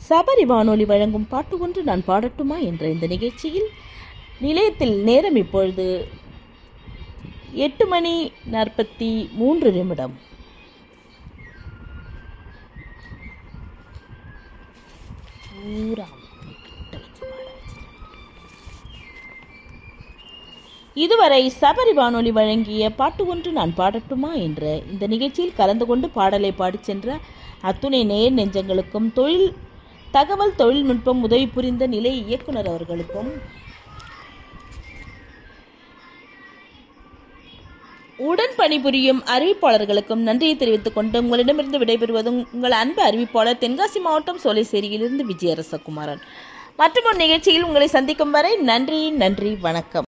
சபரி வானொலி வழங்கும் பாட்டு ஒன்று நான் பாடட்டுமா என்ற இந்த நிகழ்ச்சியில் நிலையத்தில் நேரம் இப்பொழுது எட்டு மணி நாற்பத்தி மூன்று நிமிடம் பூரா கிட்ட வச்சு பாட வச்சிட்டேன். இதுவரை சபரி வானொலி வழங்கிய பாட்டு ஒன்று நான் பாடட்டுமா என்ற இந்த நிகழ்ச்சியில் கலந்து கொண்டு பாடலை பாடிச் சென்ற அத்துணை நேர் நெஞ்சங்களுக்கும் தொழில் தகவல் தொழில்நுட்பம் உதவி புரிந்த நிலை இயக்குனர் அவர்களுக்கும் உடன் பணிபுரியும் அறிவிப்பாளர்களுக்கும் நன்றியை தெரிவித்துக் கொண்டு உங்களிடமிருந்து விடைபெறுவதும் உங்கள் அன்பு அறிவிப்பாளர் தென்காசி மாவட்டம் சோலைசேரியிலிருந்து விஜயரசகுமாரன் மற்றும் ஒரு நிகழ்ச்சியில் உங்களை சந்திக்கும் வரை நன்றி நன்றி வணக்கம்